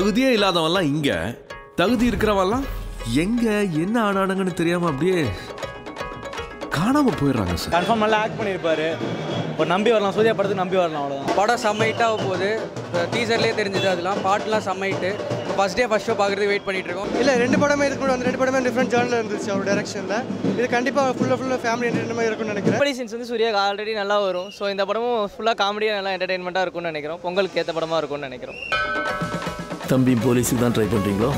தகுதியே இல்லாதவன்லாம் இங்க தகுதி இருக்கிறவன்லாம் எங்க என்ன ஆனானுங்கன்னு தெரியாம அப்படியே காணாம போயிடுறாங்க சார் கன்ஃபார்ம் நல்லா ஆக்ட் பண்ணியிருப்பாரு ஒரு நம்பி வரலாம் சூர்யா படத்துக்கு நம்பி வரலாம் அவ்வளோதான் படம் செம்ம ஹிட்டாக போகுது டீசர்லேயே தெரிஞ்சது அதெல்லாம் பாட்டுலாம் செம்ம ஹிட்டு இப்போ ஃபஸ்ட் டே ஃபஸ்ட் ஷோ பார்க்குறதுக்கு வெயிட் பண்ணிட்டு இருக்கோம் இல்லை ரெண்டு படமே இதுக்கு முன்னாடி வந்து ரெண்டு படமே டிஃப்ரெண்ட் ஜேர்னல் இருந்துச்சு அவர் டைரக்ஷனில் இது கண்டிப்பாக ஃபுல்லாக ஃபுல்லாக ஃபேமிலி என்டர்டைன்மெண்ட் இருக்கும்னு நினைக்கிறேன் காமெடி சீன்ஸ் வந்து சூர்யாக்கு ஆல்ரெடி நல்லா வரும் ஸோ இந்த படமும் ஃபுல்லாக காமெடியாக நல்லா என்டர்டைன்மெண்ட்டாக இருக்கும்னு நினைக்கிறோம் பொங்கலுக்கு ஏற்ற படமாக இருக்கும்னு நினைக்கிறோம் தம்பி போலீஸுக்கு தான் ட்ரை பண்ணுறீங்களோ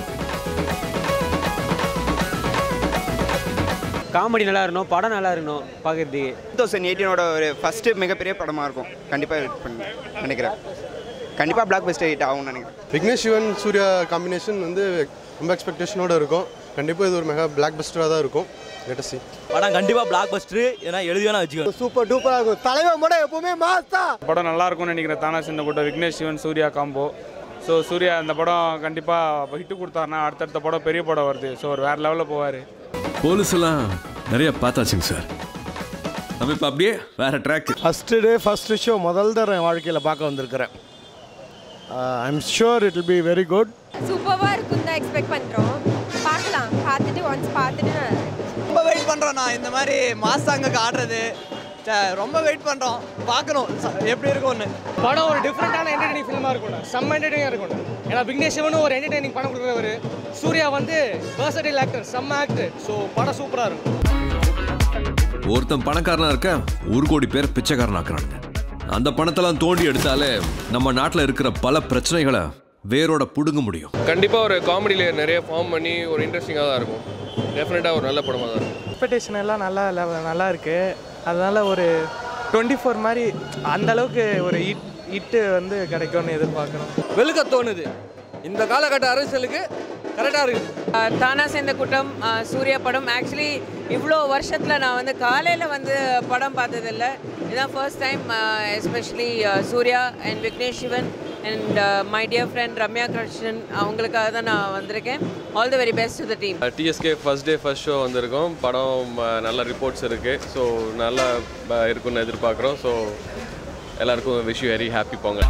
காமெடி நல்லா இருக்கணும் படம் நல்லா இருக்கணும் பார்க்குறதுக்கு டூ தௌசண்ட் எயிட்டீனோட ஒரு ஃபஸ்ட்டு மிகப்பெரிய படமாக இருக்கும் கண்டிப்பாக பண்ணி நினைக்கிறேன் கண்டிப்பாக பிளாக் பஸ்டர் ஹிட் ஆகும்னு நினைக்கிறேன் விக்னேஷ் சிவன் சூர்யா காம்பினேஷன் வந்து ரொம்ப எக்ஸ்பெக்டேஷனோட இருக்கும் கண்டிப்பாக இது ஒரு மெகா பிளாக் பஸ்டராக தான் இருக்கும் லேட்டஸ்ட் படம் கண்டிப்பாக பிளாக் பஸ்டர் ஏன்னா எழுதி வேணா வச்சுக்கோ சூப்பர் டூப்பராக இருக்கும் தலைவன் படம் எப்பவுமே மாஸ்தா படம் நல்லா இருக்கும்னு நினைக்கிறேன் தானா சின்ன கூட்டம் விக்னேஷ் சிவன் சூர்யா காம்போ ஸோ சூர்யா இந்த படம் கண்டிப்பாக ஹிட்டு கொடுத்தாருன்னா அடுத்தடுத்த படம் பெரிய படம் வருது ஸோ ஒரு வேறு லெவலில் போவார் போலீஸ் எல்லாம் நிறைய பார்த்தாச்சுங்க சார் நம்ம இப்போ அப்படியே வேற track first day first show முதல் தடவை என் வாழ்க்கையில் பார்க்க வந்திருக்கிறேன் I am sure it will be very good சூப்பராக இருக்கும் தான் எக்ஸ்பெக்ட் பண்ணுறோம் பார்க்கலாம் பார்த்துட்டு ஒன்ஸ் பார்த்துட்டு ரொம்ப வெயிட் பண்ணுறோம் நான் இந்த மாதிரி மாசாங்க ஆடுறது ரொம்ப வெயிட் பண்ணுறோம் பார்க்கணும் எப்படி இருக்கும்னு படம் ஒரு டிஃப்ரெண்டான என்டர்டைனிங் ஃபிலிமாக இருக்கும் செம்ம என்டர்டைனிங்காக இருக்கும் ஏன்னா விக்னேஷ் சிவனும் ஒரு என்டர்டைனிங் படம் கொடுக்குறவர் சூர்யா வந்து வேர்சடைல் ஆக்டர் செம்ம ஆக்டர் ஸோ படம் சூப்பராக இருக்கும் ஒருத்தன் பணக்காரனா இருக்க ஒரு கோடி பேர் பிச்சைக்காரனாக்குறானுங்க அந்த பணத்தெல்லாம் தோண்டி எடுத்தாலே நம்ம நாட்டில் இருக்கிற பல பிரச்சனைகளை வேரோட புடுங்க முடியும் கண்டிப்பாக ஒரு காமெடியில் நிறைய ஃபார்ம் பண்ணி ஒரு இன்ட்ரெஸ்டிங்காக தான் இருக்கும் டெஃபினட்டாக ஒரு நல்ல படமாக தான் இருக்கும் எக்ஸ்பெக்டேஷன் எல்லாம் நல்லா நல்லா இருக்கு அதனால ஒரு டுவெண்ட்டி ஃபோர் மாதிரி அந்த அளவுக்கு ஒரு ஹிட் ஹிட்டு வந்து கிடைக்கும்னு எதிர்பார்க்குறோம் வெளுக்க தோணுது இந்த காலகட்ட அரசியலுக்கு கரெக்டாக இருக்குது தானா சேர்ந்த கூட்டம் சூர்யா படம் ஆக்சுவலி இவ்வளோ வருஷத்தில் நான் வந்து காலையில் வந்து படம் பார்த்ததில்ல இதுதான் first time especially Suriya and Vignesh Shivan and my dear friend Ramya Krishnan அவங்களுக்காக தான் நான் வந்திருக்கேன் all the very best to the team TSK first day first show வந்திருக்கோம் படம் அஹ், நல்ல ரிப்போர்ட்ஸ் இருக்குது ஸோ நல்லா அஹ், இருக்கும்னு எதிர்பார்க்குறோம் ஸோ எல்லாருக்கும் விஷ் வெரி ஹாப்பி போங்க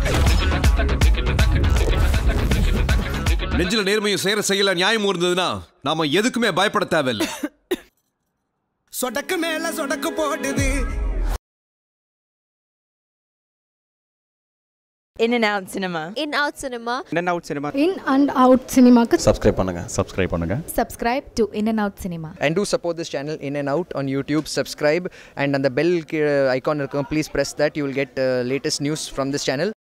நெஞ்சில நேர்மையும் செய்யற செய்யல நியாயம் இருந்ததுன்னா நாம எதுக்குமே பயப்பட தேவையில்லை சொடக்கு மேல சொடக்கு போடுது in and out cinema in out cinema in out cinema in and out சினிமாக்கு சப்ஸ்கிரைப் பண்ணுங்கள் சப்ஸ்கிரைப் பண்ணுங்கள் subscribe to in and out cinema and to support this channel in and out on YouTube subscribe and அந்த bell icon இருக்கும் please press that you will get latest news from this channel